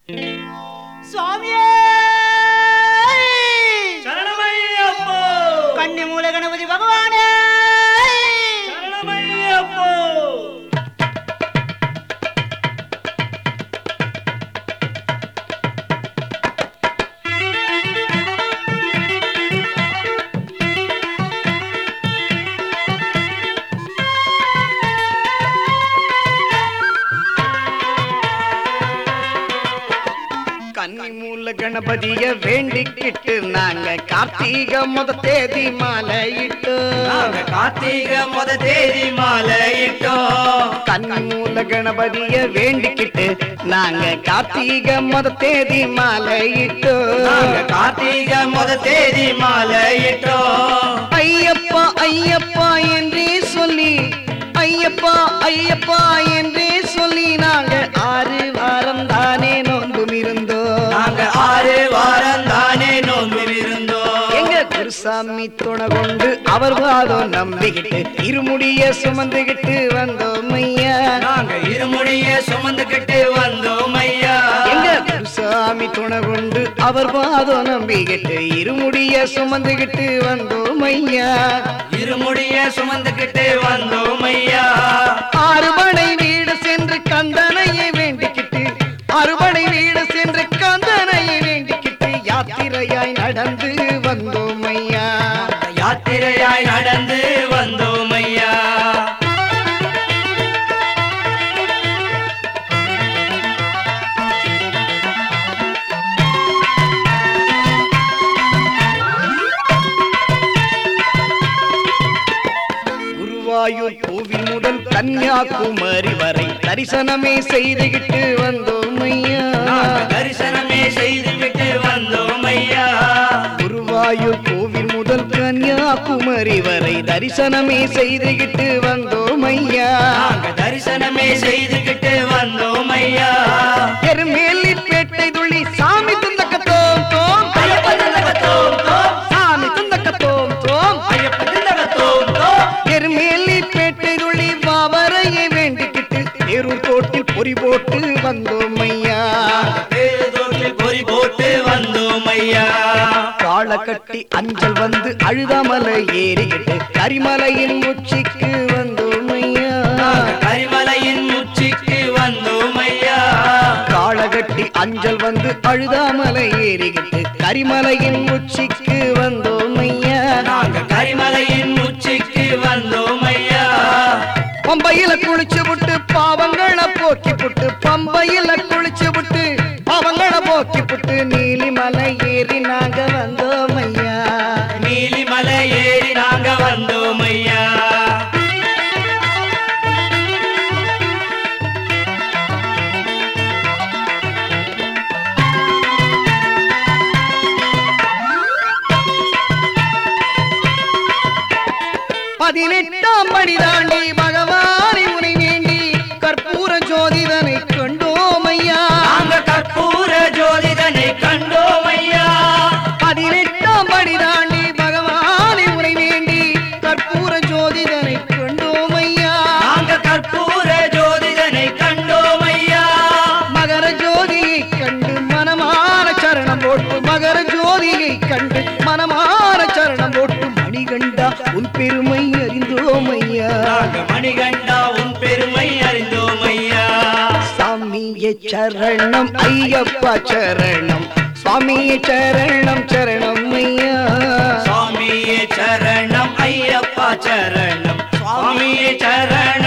சுவாமியே சரணமையப்போ கன்னி மூல கணபதி பகவானே சரணமையப்போ கன்னி மூல கணபதிய வேண்டிக்கிட்டு நாங்க கார்த்திக முத தேதி மாலையிட்டு நாங்க கார்த்திகை முத தேதி மாலையிட்டோம் கன்னி மூல கணபதிய வேண்டிக்கிட்டு நாங்க கார்த்திக முத தேதி மாலையிட்டு நாங்க கார்த்திகை முத தேதி மாலையிட்டோம் ஐயப்பா ஐயப்பா என்றே சொல்லி ஐயப்பா ஐயப்பா என்றே சொல்லி நாங்க ஆறு வாரம் தானே நோன்பும் இருந்தோம் நாங்க ஆறு வாரம் தானே நோம்பில் இருந்தோம் எங்க குருசாமி துணை கொண்டு அவர் வாதம் நம்பிக்கிட்டு இருமுடிய சுமந்துகிட்டு வந்தோம் ஐயா நாங்க இருமுடிய சுமந்துகிட்டு வந்தோம் ஐயா எங்க குருசாமி துணை கொண்டு அவர் வாதம் நம்பிக்கிட்டு இருமுடிய சுமந்துகிட்டு வந்தோம் ஐயா இருமுடிய சுமந்துகிட்டு வந்தோம் ஐயா அறுபடை வீடு சென்று கந்தனையை வேண்டிக்கிட்டு அறுபடை வீடு சென்று கந்தனையை வேண்டிக்கிட்டு யாத்திரையாய் நடந்து வந்தோம் ஐயா யாத்திரையாய் நடந்து வந்தோம் ஐயா குருவாயூர் கோவில் முதல் கன்னியாகுமரி வரை தரிசனமே செய்துகிட்டு வந்தோம் ஐயா நாங்க தரிசனமே செய்துவிட்டு வந்தோம் ஐயா குருவாயூர் கோவில் முதல் கன்னியாகுமரி வரை தரிசனமே செய்துகிட்டு வந்தோம் ஐயா நாங்க தரிசனமே செய்துகிட்டு வந்தோம் ஐயா எருமேலி பேட்டை துள்ளி சாமி துந்தக்கத்தோம் தோம் ஐயப்ப திண்டகத்தோம் தோம், சாமி துந்தக்கத்தோம் தோம் ஐயப்ப திண்டகத்தோம் தோம். எருமேலி பேட்டை துள்ளி பாவரையை வேண்டிக்கிட்டு தேரூர் தோட்டில் பொறி போட்டு வந்தோம் ஐயா பேருதோட்டில் பொறி போட்டு வந்தோம் ஐயா காள கட்டி அஞ்சல் வந்து அழுதாமலை ஏறிக்கிட்டு கரிமலையின் உச்சிக்கு வந்தோம் ஐயா நாங்க கரிமலையின் உச்சிக்கு வந்தோம் ஐயா காளகட்டி அஞ்சல் வந்து அழுதாமலை ஏறிக்கிட்டு கரிமலையின் உச்சிக்கு வந்தோம் ஐயா நாங்க கரிமலையின் உச்சிக்கு வந்தோம் ஐயா பம்பையில குளிச்சு விட்டு பாவங்களை போக்கி புட்டு பம்பையில குளிச்சு விட்டு பாவங்களை போக்கி புட்டு நீலிமலை ஏறி நாங்க வந்தோம் ஐயா நீலிமலை ஏறி நாங்க வந்தோம் ஐயா பதினெட்டாம் படி தாண்டி பகவானை உனை வேண்டி கற்பூர ஜோதிதனை கண்டோம் ஐயா நாங்க கற்பூர ஜோதிதனை கண்டோம் ஐயா பதினெட்டாம் படி தாண்டி பகவானை உனை வேண்டி கற்பூர ஜோதிதனை கண்டோம் ஐயா நாங்க கற்பூர ஜோதிதனை கண்டோம் ஐயா மகர ஜோதியை கண்டு மனமான சரணம் போட்டு மகர ஜோதியை கண்டு மனமான சரணம் போட்டு மணிகண்டா உன் பெருமை அறிந்தோம் ஐயா நாங்க மணிகண்டா உன் பெருமை அறிந்தோம் ஐயா சாமியே சரணம் ஐயப்பா சரணம் சுவாமியே சரணம் சரணம் ஐயா சுவாமியே சரணம் ஐயப்பா சரணம் சுவாமியே சரணம்